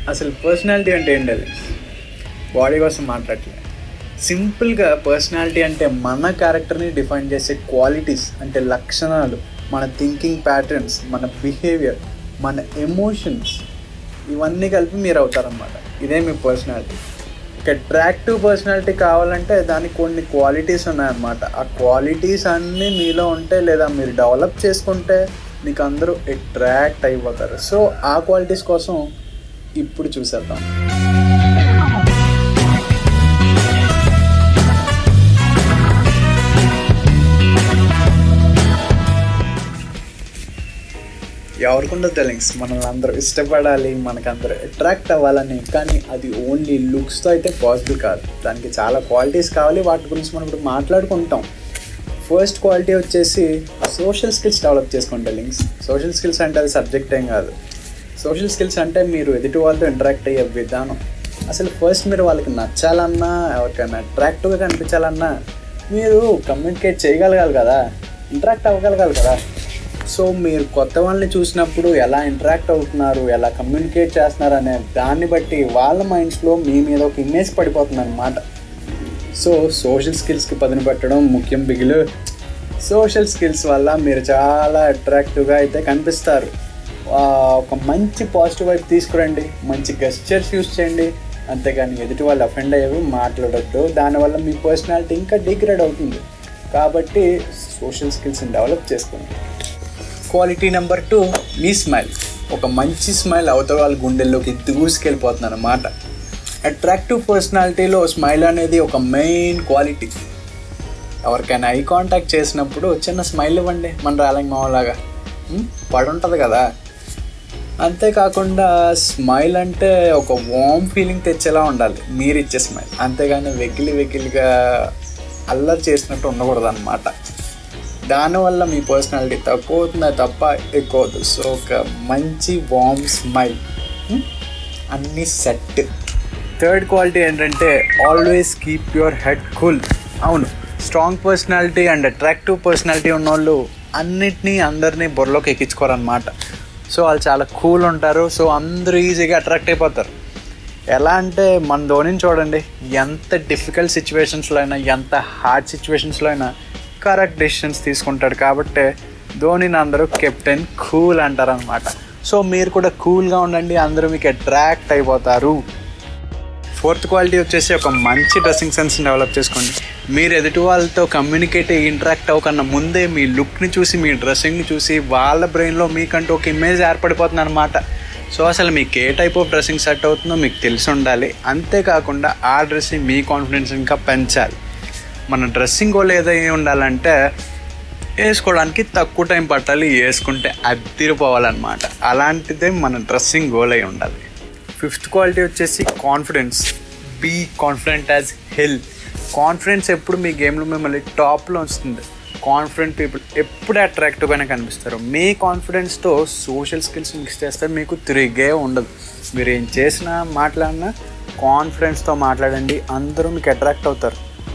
అసలు పర్సనాలిటీ అంటే ఏంటి బాడీ కోసం మాట్లాడలే సింపుల్గా పర్సనాలిటీ అంటే మన క్యారెక్టర్ని డిఫైన్ చేసే క్వాలిటీస్ అంటే లక్షణాలు మన థింకింగ్ ప్యాటర్న్స్ మన బిహేవియర్ మన ఎమోషన్స్ ఇవన్నీ కలిపి మీరు అవుతారన్నమాట ఇదే మీ పర్సనాలిటీ ఇక అట్రాక్టివ్ పర్సనాలిటీ కావాలంటే దానికి కొన్ని క్వాలిటీస్ ఉన్నాయన్నమాట ఆ క్వాలిటీస్ అన్నీ మీలో ఉంటే లేదా మీరు డెవలప్ చేసుకుంటే మీకు అందరూ అట్రాక్ట్ అయిపోతారు సో ఆ క్వాలిటీస్ కోసం ఇప్పుడు చూసేద్దాం ఎవరికుండదు తెలియన్స్ మనల్ని అందరూ ఇష్టపడాలి మనకు అందరూ అట్రాక్ట్ అవ్వాలని కానీ అది ఓన్లీ లుక్స్తో అయితే పాసిబుల్ కాదు దానికి చాలా క్వాలిటీస్ కావాలి వాటి గురించి మనం ఇప్పుడు మాట్లాడుకుంటాం ఫస్ట్ క్వాలిటీ వచ్చేసి సోషల్ స్కిల్స్ డెవలప్ చేసుకోండి లింక్స్ సోషల్ స్కిల్స్ అంటే అది సబ్జెక్ట్ ఏం కాదు సోషల్ స్కిల్స్ అంటే మీరు ఎదుటి వాళ్ళతో ఇంటరాక్ట్ అయ్యే విధానం అసలు ఫస్ట్ మీరు వాళ్ళకి నచ్చాలన్నా ఎవరికైనా అట్రాక్టివ్గా కనిపించాలన్నా మీరు కమ్యూనికేట్ చేయగలగాలి కదా ఇంటరాక్ట్ అవ్వగలగాలి కదా సో మీరు కొత్త వాళ్ళని చూసినప్పుడు ఎలా ఇంటరాక్ట్ అవుతున్నారు ఎలా కమ్యూనికేట్ చేస్తున్నారు అనే దాన్ని బట్టి వాళ్ళ మైండ్స్లో మీ మీద ఒక ఇమేజ్ పడిపోతుంది అనమాట సో సోషల్ స్కిల్స్కి పదును పెట్టడం ముఖ్యం బిగులు సోషల్ స్కిల్స్ వల్ల మీరు చాలా అట్రాక్టివ్గా అయితే కనిపిస్తారు ఆ, ఒక మంచి పాజిటివ్ వైపు తీసుకురండి మంచి గెస్చర్స్ యూస్ చేయండి అంతేగాని ఎదుటి వాళ్ళు అఫెండ్ అయ్యేవి మాట్లాడొద్దు దానివల్ల మీ పర్సనాలిటీ ఇంకా డిగ్రేడ్ అవుతుంది కాబట్టి సోషల్ స్కిల్స్ని డెవలప్ చేసుకోండి క్వాలిటీ నెంబర్ టూ మీ స్మైల్ ఒక మంచి స్మైల్ అవతల వాళ్ళ గుండెల్లోకి దూసుకెళ్ళిపోతుంది అన్నమాట అట్రాక్టివ్ పర్సనాలిటీలో స్మైల్ అనేది ఒక మెయిన్ క్వాలిటీ ఎవరికైనా ఐ కాంటాక్ట్ చేసినప్పుడు చిన్న స్మైల్ ఇవ్వండి మన రాలింగ్ మామలాగా పడి ఉంటుంది కదా అంతేకాకుండా స్మైల్ అంటే ఒక వామ్ ఫీలింగ్ తెచ్చేలా ఉండాలి మీరు ఇచ్చే స్మైల్ అంతేగాని వెకిలి వెకిలిగా అల్లరి చేసినట్టు ఉండకూడదు అనమాట దానివల్ల మీ పర్సనాలిటీ తక్కువ అవుతుందా తప్ప ఎక్కువ అవుతుంది సో ఒక మంచి వామ్ స్మైల్ అన్నీ సెట్ థర్డ్ క్వాలిటీ ఏంటంటే always keep your head cool అవును strong personality and attractive personality ఉన్నోళ్ళు అన్నిటినీ అందరినీ బుర్రలోకి ఎక్కించుకోరనమాట సో వాళ్ళు చాలా కూల్ ఉంటారు సో అందరూ ఈజీగా అట్రాక్ట్ అయిపోతారు ఎలా అంటే మన ధోనిని చూడండి ఎంత డిఫికల్ట్ సిచ్యువేషన్స్లో అయినా ఎంత హార్డ్ సిచ్యువేషన్స్లో అయినా కరెక్ట్ డెసిషన్స్ తీసుకుంటాడు కాబట్టి ధోనిని అందరూ కెప్టెన్ కూల్ అంటారనమాట సో మీరు కూడా కూల్గా ఉండండి అందరూ మీకు అట్రాక్ట్ అయిపోతారు ఫోర్త్ క్వాలిటీ వచ్చేసి ఒక మంచి డ్రెస్సింగ్ సెన్స్ డెవలప్ చేసుకోండి మీరు ఎదుటి వాళ్ళతో కమ్యూనికేట్ ఇంటరాక్ట్ అవ్వకన్నా ముందే మీ లుక్ని చూసి మీ డ్రెస్సింగ్ని చూసి వాళ్ళ బ్రెయిన్లో మీకంటూ ఒక ఇమేజ్ ఏర్పడిపోతుంది అనమాట సో అసలు మీకు ఏ టైప్ ఆఫ్ డ్రెస్సింగ్ సెట్ అవుతుందో మీకు తెలిసి ఉండాలి అంతేకాకుండా ఆ డ్రెస్సింగ్ మీ కాన్ఫిడెన్స్ ఇంకా పెంచాలి మన డ్రెస్సింగ్ గోల్ ఏదై ఉండాలంటే వేసుకోవడానికి తక్కువ టైం పట్టాలి వేసుకుంటే అద్దిరిపోవాలన్నమాట అలాంటిదే మన డ్రెస్సింగ్ గోల్ అయి ఉండాలి ఫిఫ్త్ క్వాలిటీ వచ్చేసి confidence be confident as hell confidence ఎప్పుడు మీ గేమ్లో మిమ్మల్ని టాప్లో వస్తుంది కాన్ఫిడెంట్ పీపుల్ ఎప్పుడు అట్రాక్టివ్గానే కనిపిస్తారు మీ కాన్ఫిడెన్స్తో సోషల్ స్కిల్స్ మిక్స్ చేస్తే మీకు తిరిగే ఉండదు మీరు ఏం చేసినా మాట్లాడినా కాన్ఫిడెన్స్తో మాట్లాడండి అందరూ మీకు అట్రాక్ట్ అవుతారు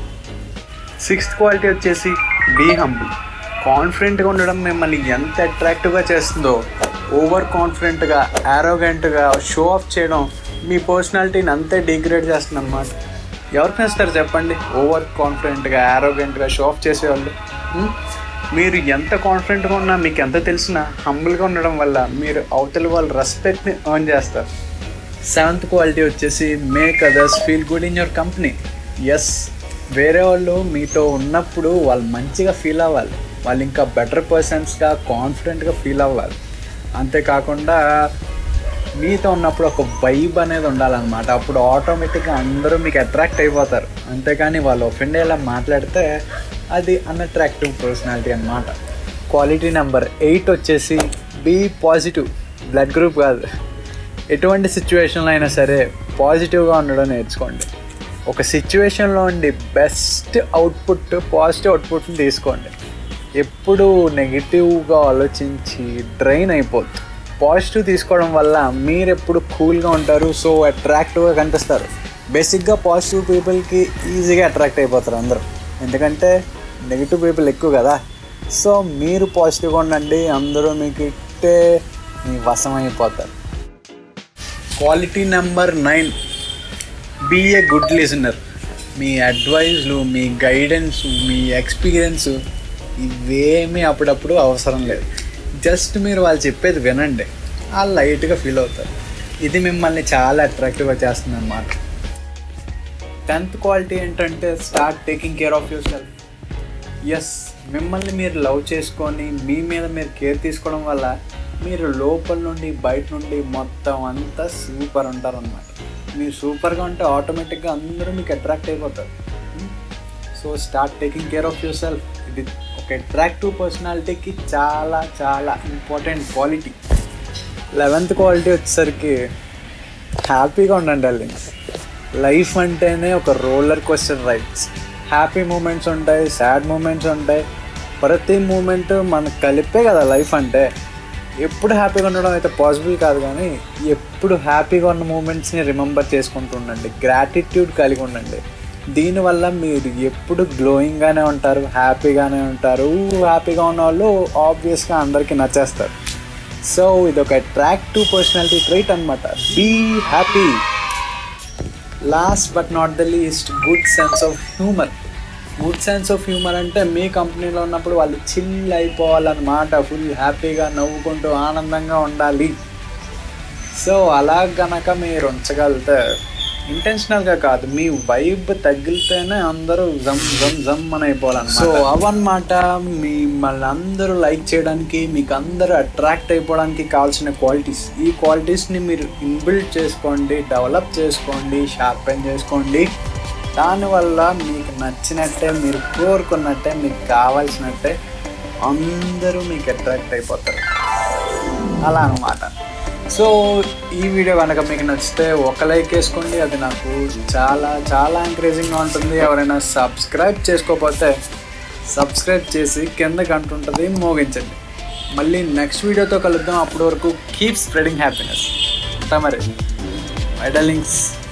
సిక్స్త్ క్వాలిటీ వచ్చేసి బీ హంబుల్ కాన్ఫిడెంట్గా ఉండడం మిమ్మల్ని ఎంత అట్రాక్టివ్గా చేస్తుందో ఓవర్ కాన్ఫిడెంట్గా ఆరోగెంట్గా షో ఆఫ్ చేయడం మీ పర్సనాలిటీని అంతే డిగ్రేడ్ చేస్తుంది అనమాట ఎవరికి నచ్చుతారు చెప్పండి ఓవర్ కాన్ఫిడెంట్గా ఆరోగెంట్గా షో ఆఫ్ చేసేవాళ్ళు ఉం? మీరు ఎంత కాన్ఫిడెంట్గా ఉన్నా మీకు ఎంత తెలిసినా హంబుల్గా ఉండడం వల్ల మీరు అవతల వాళ్ళ రెస్పెక్ట్ని ఎర్న్ చేస్తారు సెవెంత్ క్వాలిటీ వచ్చేసి make others feel good in your company ఎస్ వేరే వాళ్ళు మీతో ఉన్నప్పుడు వాళ్ళు మంచిగా ఫీల్ అవ్వాలి వాళ్ళు ఇంకా బెటర్ పర్సన్స్గా కాన్ఫిడెంట్గా ఫీల్ అవ్వాలి అంతేకాకుండా మీతో ఉన్నప్పుడు ఒక వైబ్ అనేది ఉండాలన్నమాట అప్పుడు ఆటోమేటిక్గా అందరూ మీకు అట్రాక్ట్ అయిపోతారు అంతేకాని వాళ్ళు ఒఫెండ్ అయ్యేలా మాట్లాడితే అది అన్అట్రాక్టివ్ పర్సనాలిటీ అన్నమాట క్వాలిటీ నెంబర్ ఎయిట్ వచ్చేసి బీ పాజిటివ్ బ్లడ్ గ్రూప్ కాదు ఎటువంటి సిచ్యువేషన్లో అయినా సరే పాజిటివ్గా ఉండడం నేర్చుకోండి ఒక సిచ్యువేషన్లో ఉండి బెస్ట్ అవుట్పుట్ పాజిటివ్ అవుట్పుట్ని తీసుకోండి ఎప్పుడు నెగిటివ్గా ఆలోచించి డ్రైన్ అయిపోద్దు పాజిటివ్ తీసుకోవడం వల్ల మీరు ఎప్పుడు కూల్గా ఉంటారు సో అట్రాక్టివ్గా కనిపిస్తారు బేసిక్గా పాజిటివ్ పీపుల్కి ఈజీగా అట్రాక్ట్ అయిపోతారు అందరూ ఎందుకంటే నెగిటివ్ పీపుల్ ఎక్కువ కదా సో మీరు పాజిటివ్గా ఉండండి అందరూ మీకు ఇట్టే మీ వశం అయిపోతారు quality number nine be a good listener మీ అడ్వైజ్లు మీ గైడెన్స్ మీ ఎక్స్పీరియన్స్ ఇవేమీ అప్పుడప్పుడు అవసరం లేదు జస్ట్ మీరు వాళ్ళు చెప్పేది వినండి వాళ్ళు లైట్గా ఫీల్ అవుతారు ఇది మిమ్మల్ని చాలా అట్రాక్టివ్గా చేస్తుంది అన్నమాట టెన్త్ క్వాలిటీ ఏంటంటే start taking care of yourself ఎస్ మిమ్మల్ని మీరు లవ్ చేసుకొని మీ మీద మీరు కేర్ తీసుకోవడం వల్ల మీరు లోపల నుండి బయట నుండి మొత్తం అంతా సూపర్ ఉంటారు అనమాట మీరు సూపర్గా ఉంటే ఆటోమేటిక్గా అందరూ మీకు అట్రాక్ట్ అయిపోతారు so start taking care of yourself ఇది ఒక అట్రాక్టివ్ పర్సనాలిటీకి చాలా చాలా ఇంపార్టెంట్ క్వాలిటీ లెవెంత్ క్వాలిటీ వచ్చేసరికి హ్యాపీగా ఉండండి డార్లింగ్స్ లైఫ్ అంటేనే ఒక roller coaster rides happy moments ఉంటాయి సాడ్ మూమెంట్స్ ఉంటాయి ప్రతి మూమెంట్ మనకు కలిపే కదా లైఫ్ అంటే ఎప్పుడు హ్యాపీగా ఉండడం అయితే పాసిబుల్ కాదు కానీ ఎప్పుడు హ్యాపీగా ఉన్న మూమెంట్స్ని రిమెంబర్ చేసుకుంటూ ఉండండి గ్రాటిట్యూడ్ కలిగి ఉండండి దీనివల్ల మీరు ఎప్పుడు గ్లోయింగ్గానే ఉంటారు హ్యాపీగానే ఉంటారు హ్యాపీగా ఉన్న వాళ్ళు ఆబ్వియస్గా అందరికీ నచ్చేస్తారు సో ఇది ఒక అట్రాక్టివ్ పర్సనాలిటీ ట్రైట్ అనమాట be happy last but not the least good sense of humour good sense of humour అంటే మీ కంపెనీలో ఉన్నప్పుడు వాళ్ళు చిల్ అయిపోవాలన్నమాట ఫుల్ హ్యాపీగా నవ్వుకుంటూ ఆనందంగా ఉండాలి సో అలా గనక మీరు ఉంచగలిగితే ఇంటెన్షనల్గా కాదు మీ వైబ్ తగిలితేనే అందరూ జమ్ జమ్ జమ్ అని అయిపోవాలన్నమాట సో అవన్నమాట మిమ్మల్ని అందరూ లైక్ చేయడానికి మీకు అందరూ అట్రాక్ట్ అయిపోవడానికి కావాల్సిన క్వాలిటీస్ ఈ క్వాలిటీస్ని మీరు ఇన్బిల్డ్ చేసుకోండి డెవలప్ చేసుకోండి షార్పెన్ చేసుకోండి దానివల్ల మీకు నచ్చినట్టే మీరు కోరుకున్నట్టే మీకు కావాల్సినట్టే అందరూ మీకు అట్రాక్ట్ అయిపోతారు అలా అనమాట సో ఈ వీడియో కనుక మీకు నచ్చితే ఒక లైక్ వేసుకోండి అది నాకు చాలా చాలా ఎంకరేజింగ్గా ఉంటుంది ఎవరైనా సబ్స్క్రైబ్ చేసుకోకపోతే సబ్స్క్రైబ్ చేసి కింద కంటుంటుంది మోగించండి మళ్ళీ నెక్స్ట్ వీడియోతో కలుద్దాం అప్పటి వరకు కీప్ స్ప్రెడింగ్ హ్యాపీనెస్ అంతా మరి ఐడలింగ్స్